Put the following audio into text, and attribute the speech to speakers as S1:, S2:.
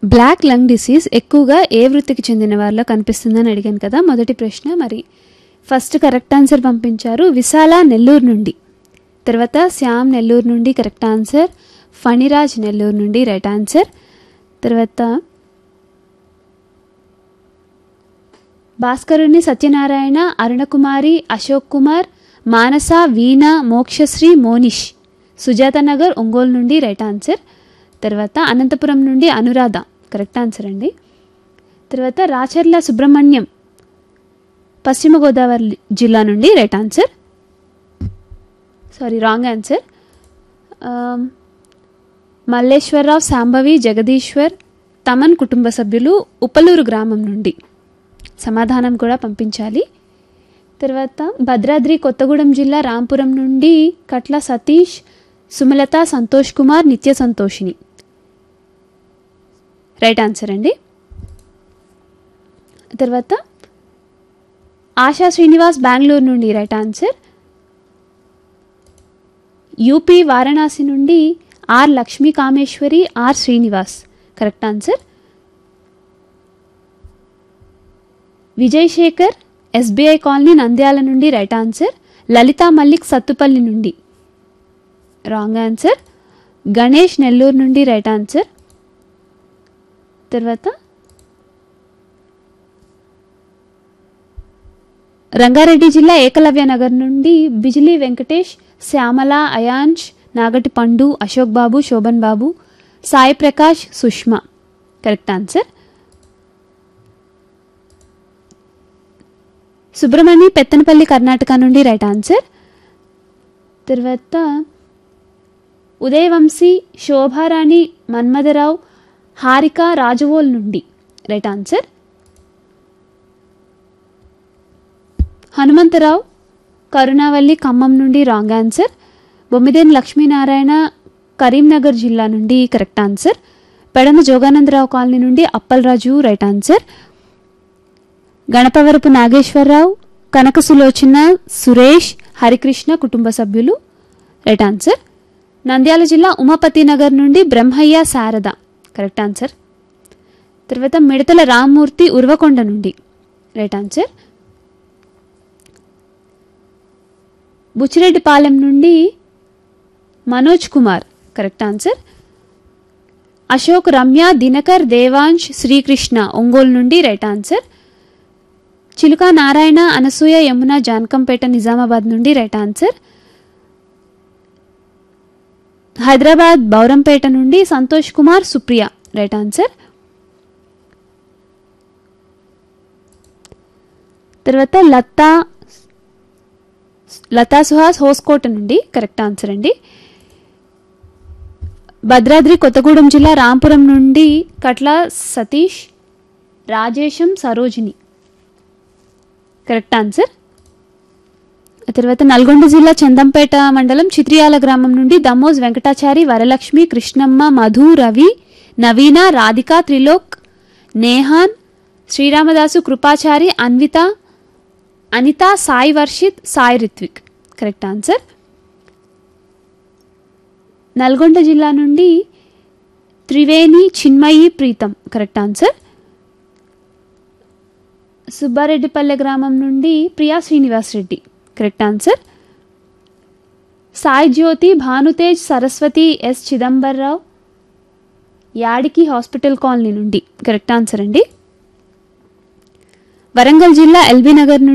S1: black lung disease ఎక్కువగా ఏ వృత్తికి చెందిన వారిలో కనిపిస్తుందని అడిగాను కదా మొదటి ప్రశ్న మరి ఫస్ట్ కరెక్ట్ ఆన్సర్ పంపించారు విశాల నెల్లూరు నుండి తర్వాత శ్యామ్ నెల్లూరు నుండి కరెక్ట్ ఆన్సర్ ఫణిరాజ్ నెల్లూరు నుండి రైట్ ఆన్సర్ తర్వాత భాస్కరుని సత్యనారాయణ అరుణకుమారి అశోక్ కుమార్ మానస వీణ మోక్షశ్రీ మోనిష్ సుజాత నగర్ ఒంగోలు నుండి రైట్ ఆన్సర్ తర్వాత అనంతపురం నుండి అనురాధ కరెక్ట్ ఆన్సర్ అండి తర్వాత రాచర్ల సుబ్రహ్మణ్యం పశ్చిమ గోదావరి జిల్లా నుండి right answer sorry wrong answer Malleswararao Sambhavi Jagadishwar Thaman కుటుంబ సభ్యులు ఉపలూరు గ్రామం నుండి సమాధానం కూడా పంపించాలి తర్వాత భద్రాద్రి కొత్తగూడెం జిల్లా రాంపురం నుండి కట్ల సతీష్ సుమలత సంతోష్ కుమార్ నిత్య సంతోషిని రైట్ ఆన్సర్ అండి తర్వాత ఆశా శ్రీనివాస్ బెంగళూరు నుండి రైట్ ఆన్సర్ యూపీ వారణాసి నుండి R Lakshmi Kameswari R Srinivas correct answer Vijay Sekhar SBI colony Nandyal నుండి రైట్ ఆన్సర్ లలితా మల్లిక్ సత్తుపల్లి నుండి రాంగ్ ఆన్సర్ గణేష్ నెల్లూరు నుండి రైట్ ఆన్సర్ తర్వాత రంగారెడ్డి జిల్లా ఏకలవ్య నగర్ నుండి బిజిలీ వెంకటేష్ శ్యామల అయాంష్ నాగటి పండు అశోక్ బాబు శోభన్ బాబు సాయి ప్రకాష్ సుష్మా కరెక్ట్ ఆన్సర్ సుబ్రహ్మణి పెత్తనపల్లి కర్ణాటక నుండి రైట్ ఆన్సర్ తర్వాత ఉదయవంశీ శోభారాణి మన్మథరావు హారిక రాజవోల్ నుండి రైట్ ఆన్సర్ హనుమంతరావు కరుణావల్లి ఖమ్మం నుండి రాంగ్ ఆన్సర్ బొమ్మిదేని లక్ష్మీనారాయణ కరీంనగర్ జిల్లా నుండి correct answer Pedana Joganandarao colony నుండి అప్పలరాజు రైట్ ఆన్సర్ గణపవరపు నాగేశ్వరరావు కనక సులోచన సురేష్ హరికృష్ణ కుటుంబ సభ్యులు రైట్ ఆన్సర్ నంద్యాల జిల్లా ఉమాపతి నగర్ నుండి బ్రహ్మయ్య శారద కరెక్ట్ ఆన్సర్ తర్వాత మిడతల రామ్మూర్తి ఉర్వకొండ నుండి రైట్ ఆన్సర్ బుచ్చిరెడ్డిపాలెం నుండి మనోజ్ కుమార్ కరెక్ట్ ఆన్సర్ అశోక్ రమ్య దినకర్ దేవాంశ్ శ్రీకృష్ణ ఒంగోలు నుండి రైట్ ఆన్సర్ చిలుక నారాయణ అనసూయ యమున జానకంపేట నిజామాబాద్ నుండి రైట్ ఆన్సర్ హైదరాబాద్ బౌరంపేట నుండి సంతోష్ కుమార్ సుప్రియ రైట్ ఆన్సర్ తర్వాత లతా లతా సుహాస్ హోస్కోట నుండి కరెక్ట్ ఆన్సర్ అండి భద్రాద్రి కొత్తగూడెం జిల్లా రాంపురం నుండి కట్ల సతీష్ రాజేశం సరోజిని కరెక్ట్ ఆన్సర్ ఆ తర్వాత నల్గొండ జిల్లా చందంపేట మండలం చిత్రియాల గ్రామం నుండి దమోజ్ వెంకటాచారి వరలక్ష్మి కృష్ణమ్మ మధు రవి నవీన రాధిక త్రిలోక్ నేహాన్ శ్రీరామదాసు కృపాచారి అన్విత అనిత సాయి వర్షిత్ సాయి రిత్విక్ కరెక్ట్ ఆన్సర్ నల్గొండ జిల్లా నుండి త్రివేణి చిన్మయి ప్రీతం కరెక్ట్ ఆన్సర్ సుబ్బారెడ్డిపల్లె గ్రామం నుండి Priya Srinivas Reddy correct answer Sai Jyothi Bhanutej Saraswathi S Chidambarrao Yadiki hospital colony నుండి కరెక్ట్ ఆన్సర్ అండి వరంగల్ జిల్లా ఎల్బీ నగర్ నుండి